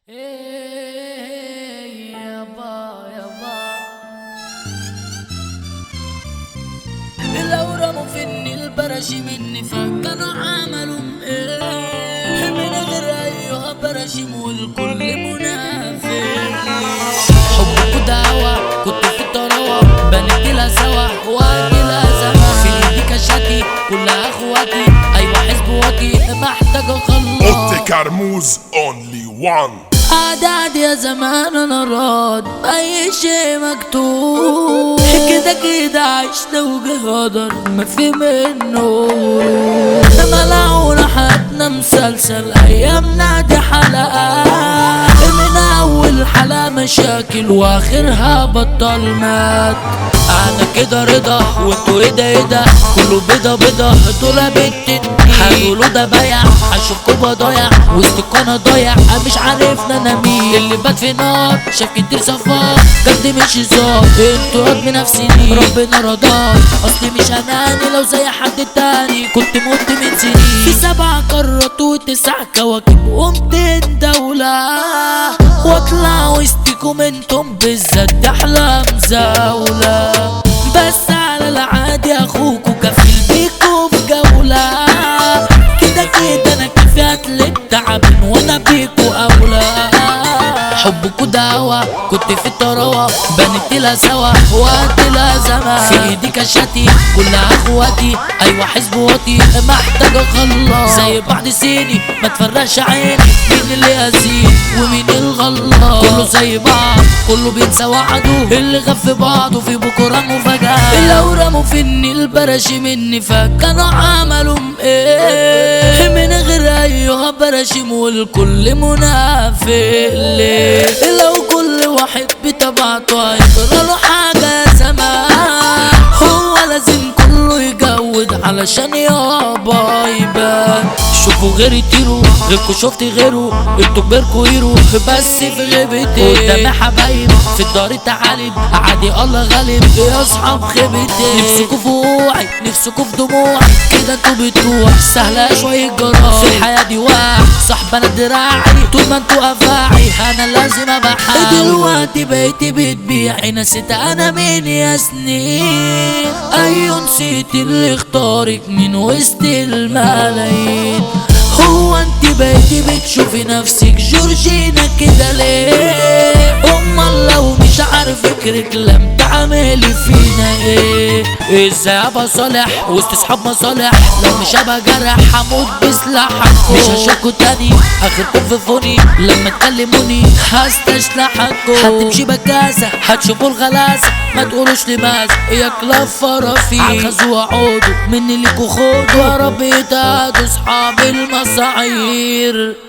إيه يابا يابا لو رموا فيني البرش مني فكانوا عملوا ايه من غير ايها برشم والكل منافق حبك دعوة كنت في الطراوة بنت لها سوا وقت لها زمان في ايدي كشاتي كلها اخواتي ايوه حزب واطي محتاج اوتي اخلص كرموز اونلي وان عداد يا زمان انا راد اي شيء مكتوب كده كده عشنا وجهدر ما في منه ملعونة حياتنا مسلسل ايامنا دي حلقات من اول حلقة مشاكل واخرها بطل مات انا كده رضا وانتوا ايه ده ايه ده كله بيضة بيضة دول بنت هيقولوا ده بايع اشوفكوا بضايع واستقانة ضايع مش عارفنا انا مين اللي بات في نار شاف كتير صفار جد مش هزار انتوا قد نفسي ربنا رضاك اصلي مش اناني لو زي حد تاني كنت مت من سنين في سبع قارات وتسع كواكب ومتين دولة واطلع وسطكم انتم بالذات ده احلى مزاولة بس على العادي اخوكوا كفيل بيكوا في جولة كده كده انا كفاية للتعبين وانا بيكوا اولى حبكوا دعوة كنت في الطراوة بنت لها سوا وقت لها زمان في ايدي كشاتي كلها اخواتي ايوه حزب واطي محتاج اخلص زي بعض سيني ما تفرقش عيني مين اللي هزيد ومين الغلط كله زي بعض كله بينسى وعده اللي غف بعضه في بكره مفاجأة لو رموا فيني البرش مني فكانوا عملوا ايه من غير ايها برشم والكل منافق ليه لو كل واحد بتبعته هيجرى له حاجة يا زمان هو لازم كله يجود علشان يابا يبان شوفوا غيري طيروا غيركوا شفت غيره انتوا كبركوا يروا بس في غيبتي قدامي حبايب في الدار التعالب عادي الله غالب يا اصحاب خيبتي نفسكوا في وعي نفسكوا في دموعي كده انتوا بتروح سهلة شوية جراح في الحياة دي واحد صاحب انا دراعي طول ما انتوا افاعي انا لازم ابقى حاول دلوقتي بقيتي بتبيعي نسيت انا مين يا سنين ايوه نسيت اللي اختارك من وسط الملايين هو انت بقيتي بتشوفي نفسك جورجينا كده ليه امال لو مش عارف فكرك لم تعملي فينا ايه ازاي ابقى صالح وسط صحاب مصالح لو مش ابقى جرح هموت بسلاحكم مش هشوفكوا تاني اخركم في فوني لما تكلموني هستشلحكم هتمشي بكاسة هتشوفوا الغلاسة ما تقولوش لماذا يا كلاب فرافي عخزوا وعودوا مني ليكوا خدوا يا رب يتهادوا صحاب المصاعير